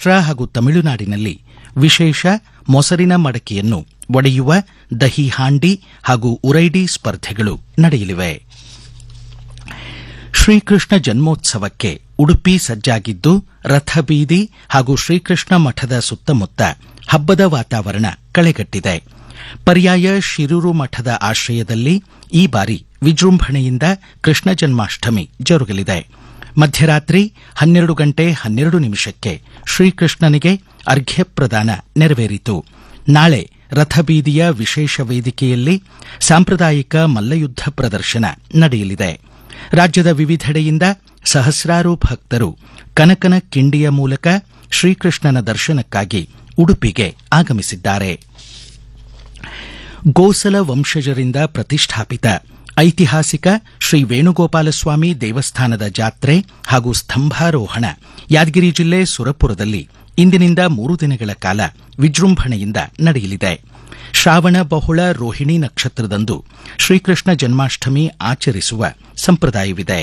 ಮಹಾರಾಷ್ಟ್ರ ಹಾಗೂ ತಮಿಳುನಾಡಿನಲ್ಲಿ ವಿಶೇಷ ಮೊಸರಿನ ಮಡಕೆಯನ್ನು ಒಡೆಯುವ ದಹಿ ಹಾಂಡಿ ಹಾಗೂ ಉರೈಡಿ ಸ್ಪರ್ಧೆಗಳು ನಡೆಯಲಿವೆ ಶ್ರೀಕೃಷ್ಣ ಜನ್ಮೋತ್ಸವಕ್ಕೆ ಉಡುಪಿ ಸಜ್ಜಾಗಿದ್ದು ರಥಬೀದಿ ಹಾಗೂ ಶ್ರೀಕೃಷ್ಣ ಮಠದ ಸುತ್ತಮುತ್ತ ಹಬ್ಬದ ವಾತಾವರಣ ಕಳೆಗಟ್ಟಿದೆ ಪರ್ಯಾಯ ಶಿರೂರು ಮಠದ ಆಶ್ರಯದಲ್ಲಿ ಈ ಬಾರಿ ವಿಜೃಂಭಣೆಯಿಂದ ಕೃಷ್ಣ ಜನ್ಮಾಷ್ಟಮಿ ಜರುಗಲಿದೆ ಮಧ್ಯರಾತ್ರಿ ಹನ್ನೆರಡು ಗಂಟೆ ಹನ್ನೆರಡು ನಿಮಿಷಕ್ಕೆ ಶ್ರೀಕೃಷ್ಣನಿಗೆ ಅರ್ಘ್ಯ ಪ್ರದಾನ ನೆರವೇರಿತು ನಾಳೆ ರಥಬೀದಿಯ ವಿಶೇಷ ವೇದಿಕೆಯಲ್ಲಿ ಸಾಂಪ್ರದಾಯಿಕ ಮಲ್ಲಯುದ್ಧ ಪ್ರದರ್ಶನ ನಡೆಯಲಿದೆ ರಾಜ್ಯದ ವಿವಿಧೆಡೆಯಿಂದ ಸಹಸ್ರಾರು ಭಕ್ತರು ಕನಕನ ಕಿಂಡಿಯ ಮೂಲಕ ಶ್ರೀಕೃಷ್ಣನ ದರ್ಶನಕ್ಕಾಗಿ ಉಡುಪಿಗೆ ಆಗಮಿಸಿದ್ದಾರೆ ಗೋಸಲ ವಂಶಜರಿಂದ ಪ್ರತಿಷ್ಠಾಪಿತ ಐತಿಹಾಸಿಕ ಶ್ರೀ ವೇಣುಗೋಪಾಲಸ್ವಾಮಿ ದೇವಸ್ಥಾನದ ಜಾತ್ರೆ ಹಾಗೂ ಸ್ತಂಭಾರೋಹಣ ಯಾದಗಿರಿ ಜಿಲ್ಲೆ ಸುರಪುರದಲ್ಲಿ ಇಂದಿನಿಂದ ಮೂರು ದಿನಗಳ ಕಾಲ ವಿಜೃಂಭಣೆಯಿಂದ ನಡೆಯಲಿದೆ ಶ್ರಾವಣ ಬಹುಳ ರೋಹಿಣಿ ನಕ್ಷತ್ರದಂದು ಶ್ರೀಕೃಷ್ಣ ಜನ್ಮಾಷ್ಟಮಿ ಆಚರಿಸುವ ಸಂಪ್ರದಾಯವಿದೆ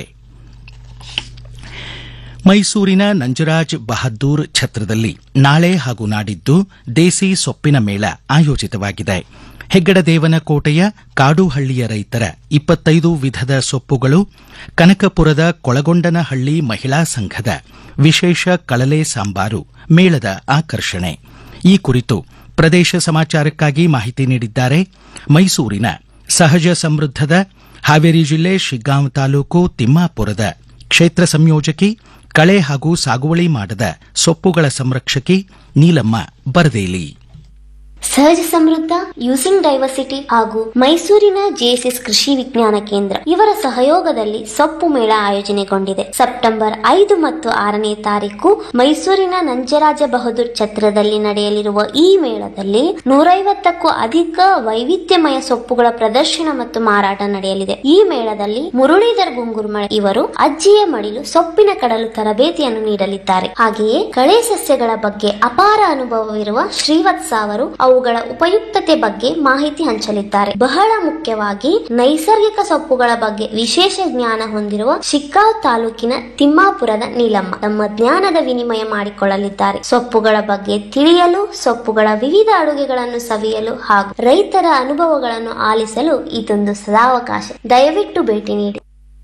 ಮೈಸೂರಿನ ನಂಜರಾಜ್ ಬಹದ್ದೂರ್ ಛತ್ರದಲ್ಲಿ ನಾಳೆ ಹಾಗೂ ನಾಡಿದ್ದು ದೇಸಿ ಸೊಪ್ಪಿನ ಮೇಳ ಆಯೋಜಿತವಾಗಿದೆ ಹೆಗ್ಗಡದೇವನ ಕೋಟೆಯ ಕಾಡುಹಳ್ಳಿಯ ರೈತರ ಇಪ್ಪತ್ತೈದು ವಿಧದ ಸೊಪ್ಪುಗಳು ಕನಕಪುರದ ಕೊಳಗೊಂಡನಹಳ್ಳಿ ಮಹಿಳಾ ಸಂಘದ ವಿಶೇಷ ಕಳಲೆ ಸಾಂಬಾರು ಮೇಳದ ಆಕರ್ಷಣೆ ಈ ಕುರಿತು ಪ್ರದೇಶ ಸಮಾಚಾರಕ್ಕಾಗಿ ಮಾಹಿತಿ ನೀಡಿದ್ದಾರೆ ಮೈಸೂರಿನ ಸಹಜ ಸಮೃದ್ಧದ ಹಾವೇರಿ ಜಿಲ್ಲೆ ಶಿಗ್ಗಾಂವ್ ತಾಲೂಕು ತಿಮ್ಮಾಪುರದ ಕ್ಷೇತ್ರ ಸಂಯೋಜಕಿ ಕಳೆ ಹಾಗೂ ಸಾಗುವಳಿ ಮಾಡದ ಸೊಪ್ಪುಗಳ ಸಂರಕ್ಷಕಿ ನೀಲಮ್ಮ ಬರದೇಲಿ ಸಹಜ ಸಮೃದ್ಧ ಯೂಸಿಂಗ್ ಡೈವರ್ಸಿಟಿ ಹಾಗೂ ಮೈಸೂರಿನ ಜೆಎಸ್ಎಸ್ ಕೃಷಿ ವಿಜ್ಞಾನ ಕೇಂದ್ರ ಇವರ ಸಹಯೋಗದಲ್ಲಿ ಸೊಪ್ಪು ಮೇಳ ಆಯೋಜನೆಗೊಂಡಿದೆ ಸೆಪ್ಟೆಂಬರ್ ಐದು ಮತ್ತು ಆರನೇ ತಾರೀಕು ಮೈಸೂರಿನ ನಂಜರಾಜ ಬಹದ್ದೂರ್ ಛತ್ರದಲ್ಲಿ ನಡೆಯಲಿರುವ ಈ ಮೇಳದಲ್ಲಿ ನೂರೈವತ್ತಕ್ಕೂ ಅಧಿಕ ವೈವಿಧ್ಯಮಯ ಸೊಪ್ಪುಗಳ ಪ್ರದರ್ಶನ ಮತ್ತು ಮಾರಾಟ ನಡೆಯಲಿದೆ ಈ ಮೇಳದಲ್ಲಿ ಮುರಳೀಧರ್ ಗುಂಗುರ್ಮಳೆ ಇವರು ಅಜ್ಜಿಯ ಮಡಿಲು ಸೊಪ್ಪಿನ ಕಡಲು ತರಬೇತಿಯನ್ನು ನೀಡಲಿದ್ದಾರೆ ಹಾಗೆಯೇ ಕಳೆ ಸಸ್ಯಗಳ ಬಗ್ಗೆ ಅಪಾರ ಅನುಭವವಿರುವ ಶ್ರೀವತ್ಸ ಅವರು ಅವುಗಳ ಉಪಯುಕ್ತತೆ ಬಗ್ಗೆ ಮಾಹಿತಿ ಹಂಚಲಿದ್ದಾರೆ ಬಹಳ ಮುಖ್ಯವಾಗಿ ನೈಸರ್ಗಿಕ ಸೊಪ್ಪುಗಳ ಬಗ್ಗೆ ವಿಶೇಷ ಜ್ಞಾನ ಹೊಂದಿರುವ ಶಿಗ್ಗಾಂವ್ ತಾಲೂಕಿನ ತಿಮ್ಮಾಪುರದ ನೀಲಮ್ಮ ತಮ್ಮ ಜ್ಞಾನದ ವಿನಿಮಯ ಮಾಡಿಕೊಳ್ಳಲಿದ್ದಾರೆ ಸೊಪ್ಪುಗಳ ಬಗ್ಗೆ ತಿಳಿಯಲು ಸೊಪ್ಪುಗಳ ವಿವಿಧ ಅಡುಗೆಗಳನ್ನು ಸವಿಯಲು ಹಾಗೂ ರೈತರ ಅನುಭವಗಳನ್ನು ಆಲಿಸಲು ಇದೊಂದು ಸದಾವಕಾಶ ದಯವಿಟ್ಟು ಭೇಟಿ ನೀಡಿ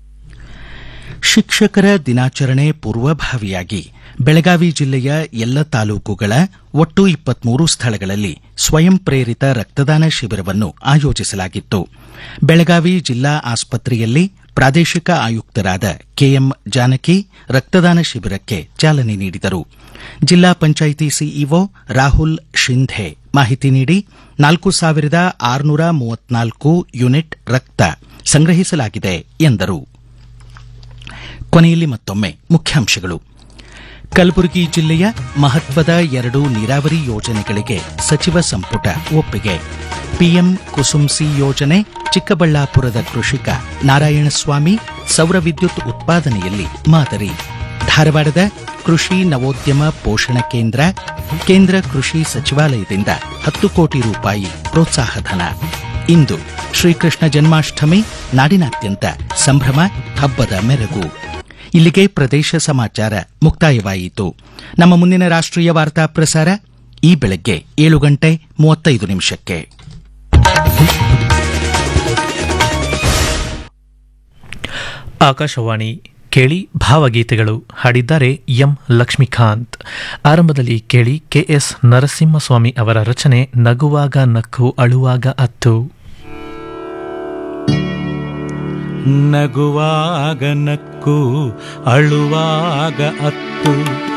ಶಿಕ್ಷಕರ ದಿನಾಚರಣೆ ಪೂರ್ವಭಾವಿಯಾಗಿ ಬೆಳಗಾವಿ ಜಿಲ್ಲೆಯ ಎಲ್ಲ ತಾಲೂಕುಗಳ ಒಟ್ಟು ಇಪ್ಪತ್ಮೂರು ಸ್ಥಳಗಳಲ್ಲಿ ಸ್ವಯಂ ಪ್ರೇರಿತ ರಕ್ತದಾನ ಶಿಬಿರವನ್ನು ಆಯೋಜಿಸಲಾಗಿತ್ತು ಬೆಳಗಾವಿ ಜಿಲ್ಲಾ ಆಸ್ಪತ್ರೆಯಲ್ಲಿ ಪ್ರಾದೇಶಿಕ ಆಯುಕ್ತರಾದ ಕೆಎಂ ಜಾನಕಿ ರಕ್ತದಾನ ಶಿಬಿರಕ್ಕೆ ಚಾಲನೆ ನೀಡಿದರು ಜಿಲ್ಲಾ ಪಂಚಾಯಿತಿ ಸಿಇಒ ರಾಹುಲ್ ಶಿಂಧೆ ಮಾಹಿತಿ ನೀಡಿ ನಾಲ್ಕು ಸಾವಿರದ ಆರುನೂರ ಮೂವತ್ನಾಲ್ಕು ಯೂನಿಟ್ ರಕ್ತ ಸಂಗ್ರಹಿಸಲಾಗಿದೆ ಎಂದರು ಕೊನೆಯಲ್ಲಿ ಮತ್ತೊಮ್ಮೆ ಮುಖ್ಯಾಂಶಗಳು ಕಲಬುರಗಿ ಜಿಲ್ಲೆಯ ಮಹತ್ವದ ಎರಡು ನೀರಾವರಿ ಯೋಜನೆಗಳಿಗೆ ಸಚಿವ ಸಂಪುಟ ಒಪ್ಪಿಗೆ ಪಿಎಂ ಕುಸುಮ್ಸಿ ಯೋಜನೆ ಚಿಕ್ಕಬಳ್ಳಾಪುರದ ಕೃಷಿಕ ನಾರಾಯಣಸ್ವಾಮಿ ಸೌರ ವಿದ್ಯುತ್ ಉತ್ಪಾದನೆಯಲ್ಲಿ ಮಾದರಿ ಧಾರವಾಡದ ಕೃಷಿ ನವೋದ್ಯಮ ಪೋಷಣ ಕೇಂದ್ರ ಕೇಂದ್ರ ಕೃಷಿ ಸಚಿವಾಲಯದಿಂದ ಹತ್ತು ಕೋಟಿ ರೂಪಾಯಿ ಪ್ರೋತ್ಸಾಹಧನ ಇಂದು ಶ್ರೀಕೃಷ್ಣ ಜನ್ಮಾಷ್ಟಮಿ ನಾಡಿನಾದ್ಯಂತ ಸಂಭ್ರಮ ಹಬ್ಬದ ಮೆರಗು ಇಲ್ಲಿಗೆ ಪ್ರದೇಶ ಸಮಾಚಾರ ಮುಕ್ತಾಯವಾಯಿತು ನಮ್ಮ ಮುಂದಿನ ರಾಷ್ಟ್ರೀಯ ವಾರ್ತಾ ಪ್ರಸಾರ ಈ ಬೆಳಗ್ಗೆ ಏಳು ಗಂಟೆ ಮೂವತ್ತೈದು ನಿಮಿಷಕ್ಕೆ ಆಕಾಶವಾಣಿ ಕೇಳಿ ಭಾವಗೀತೆಗಳು ಹಾಡಿದ್ದಾರೆ ಎಂ ಲಕ್ಷ್ಮೀಕಾಂತ್ ಆರಂಭದಲ್ಲಿ ಕೇಳಿ ಕೆಎಸ್ ನರಸಿಂಹಸ್ವಾಮಿ ಅವರ ರಚನೆ ನಗುವಾಗ ನಕ್ಕು ಅಳುವಾಗ ಅತ್ತು ನಗುವಾಗ ನಕ್ಕು ಅಳುವಾಗ ಅತ್ತು